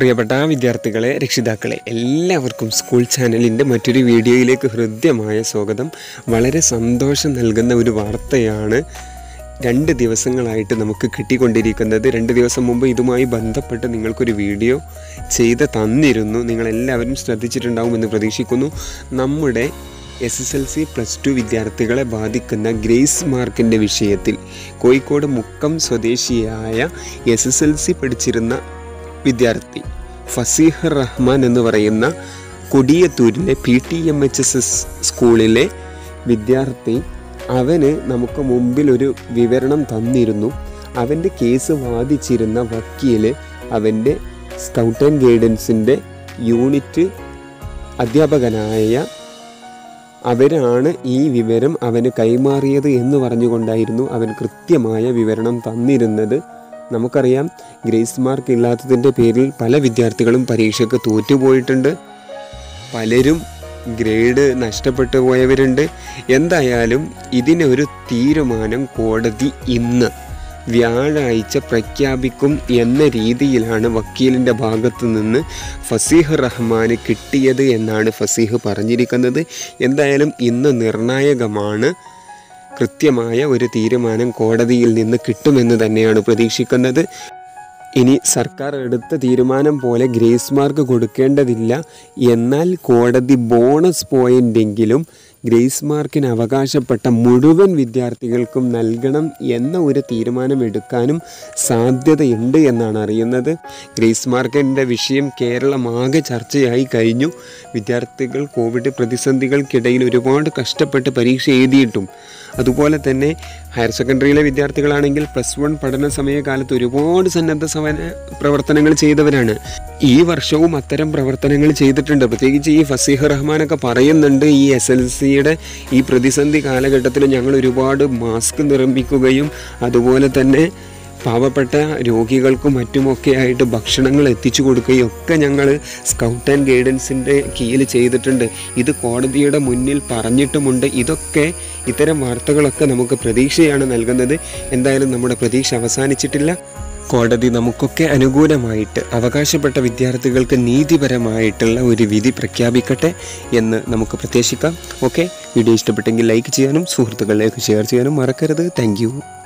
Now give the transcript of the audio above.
പ്രിയപ്പെട്ട വിദ്യാർത്ഥികളെ രക്ഷിതാക്കളെ എല്ലാവർക്കും സ്കൂൾ ചാനലിൻ്റെ മറ്റൊരു വീഡിയോയിലേക്ക് ഹൃദ്യമായ സ്വാഗതം വളരെ സന്തോഷം നൽകുന്ന ഒരു വാർത്തയാണ് രണ്ട് ദിവസങ്ങളായിട്ട് നമുക്ക് കിട്ടിക്കൊണ്ടിരിക്കുന്നത് രണ്ട് ദിവസം മുമ്പ് ഇതുമായി ബന്ധപ്പെട്ട് നിങ്ങൾക്കൊരു വീഡിയോ ചെയ്ത് തന്നിരുന്നു നിങ്ങളെല്ലാവരും ശ്രദ്ധിച്ചിട്ടുണ്ടാവുമെന്ന് പ്രതീക്ഷിക്കുന്നു നമ്മുടെ S S L C plus two വിദ്യാർത്ഥികളെ ബാധിക്കുന്ന ഗ്രേസ് മാർക്കിൻ്റെ വിഷയത്തിൽ കോഴിക്കോട് മുക്കം സ്വദേശിയായ എസ് എസ് എൽ സി പഠിച്ചിരുന്ന വിദ്യാർത്ഥി ഫസീഹ് റഹ്മാൻ എന്ന് പറയുന്ന കൊടിയത്തൂരിലെ P T M H S S സ്കൂളിലെ വിദ്യാർത്ഥി അവന് നമുക്ക് മുമ്പിൽ ഒരു വിവരണം തന്നിരുന്നു അവൻ്റെ കേസ് വാദിച്ചിരുന്ന വക്കീല് അവൻ്റെ സ്കൗട്ട് ആൻഡ് ഗൈഡൻസിൻ്റെ യൂണിറ്റ് അധ്യാപകനായ അവരാണ് ഈ വിവരം അവന് കൈമാറിയത് എന്ന് പറഞ്ഞുകൊണ്ടായിരുന്നു അവൻ കൃത്യമായ വിവരണം തന്നിരുന്നത് നമുക്കറിയാം ഗ്രേസ് മാർക്ക് ഇല്ലാത്തതിൻ്റെ പേരിൽ പല വിദ്യാർത്ഥികളും പരീക്ഷയ്ക്ക് തോറ്റുപോയിട്ടുണ്ട് പലരും ഗ്രേഡ് നഷ്ടപ്പെട്ടു പോയവരുണ്ട് എന്തായാലും ഇതിനൊരു തീരുമാനം കോടതി ഇന്ന് വ്യാഴാഴ്ച പ്രഖ്യാപിക്കും എന്ന രീതിയിലാണ് വക്കീലിൻ്റെ ഭാഗത്തു നിന്ന് ഫസീഹ് റഹ്മാന് കിട്ടിയത് എന്നാണ് ഫസീഹ് പറഞ്ഞിരിക്കുന്നത് എന്തായാലും ഇന്ന് നിർണായകമാണ് കൃത്യമായ ഒരു തീരുമാനം കോടതിയിൽ നിന്ന് കിട്ടുമെന്ന് തന്നെയാണ് പ്രതീക്ഷിക്കുന്നത് ഇനി സർക്കാർ എടുത്ത തീരുമാനം പോലെ ഗ്രേസ് മാർക്ക് കൊടുക്കേണ്ടതില്ല എന്നാൽ കോടതി ബോണസ് പോയിന്റെങ്കിലും ഗ്രേസ് മാർക്കിന് അവകാശപ്പെട്ട മുഴുവൻ വിദ്യാർത്ഥികൾക്കും നൽകണം എന്ന ഒരു തീരുമാനം എടുക്കാനും സാധ്യതയുണ്ട് എന്നാണ് അറിയുന്നത് ഗ്രേസ് മാർക്കിൻ്റെ വിഷയം കേരളമാകെ ചർച്ചയായി കഴിഞ്ഞു വിദ്യാർത്ഥികൾ കോവിഡ് പ്രതിസന്ധികൾക്കിടയിൽ ഒരുപാട് കഷ്ടപ്പെട്ട് പരീക്ഷ എഴുതിയിട്ടും അതുപോലെ തന്നെ ഹയർ സെക്കൻഡറിയിലെ വിദ്യാർത്ഥികളാണെങ്കിൽ പ്ലസ് വൺ പഠന സമയകാലത്ത് ഒരുപാട് സന്നദ്ധ സമര പ്രവർത്തനങ്ങൾ ചെയ്തവരാണ് ഈ വർഷവും അത്തരം പ്രവർത്തനങ്ങൾ ചെയ്തിട്ടുണ്ട് പ്രത്യേകിച്ച് ഈ ഫസീഹ് റഹ്മാനൊക്കെ പറയുന്നുണ്ട് ഈ എസ് എൽ സിയുടെ ഈ പ്രതിസന്ധി കാലഘട്ടത്തിൽ ഞങ്ങൾ ഒരുപാട് മാസ്ക് നിർമ്മിക്കുകയും അതുപോലെ തന്നെ പാവപ്പെട്ട രോഗികൾക്കും മറ്റുമൊക്കെ ആയിട്ട് ഭക്ഷണങ്ങൾ എത്തിച്ചു കൊടുക്കുകയും ഒക്കെ ഞങ്ങൾ സ്കൗട്ട് ആൻഡ് ഗൈഡൻസിൻ്റെ കീഴിൽ ചെയ്തിട്ടുണ്ട് ഇത് കോടതിയുടെ മുന്നിൽ പറഞ്ഞിട്ടുമുണ്ട് ഇതൊക്കെ ഇത്തരം വാർത്തകളൊക്കെ നമുക്ക് പ്രതീക്ഷയാണ് നൽകുന്നത് എന്തായാലും നമ്മുടെ പ്രതീക്ഷ അവസാനിച്ചിട്ടില്ല കോടതി നമുക്കൊക്കെ അനുകൂലമായിട്ട് അവകാശപ്പെട്ട വിദ്യാർത്ഥികൾക്ക് നീതിപരമായിട്ടുള്ള ഒരു വിധി പ്രഖ്യാപിക്കട്ടെ എന്ന് നമുക്ക് പ്രത്യാശിക്കാം ഓക്കെ വീഡിയോ ഇഷ്ടപ്പെട്ടെങ്കിൽ ലൈക്ക് ചെയ്യാനും സുഹൃത്തുക്കളിലേക്ക് ഷെയർ ചെയ്യാനും മറക്കരുത് താങ്ക്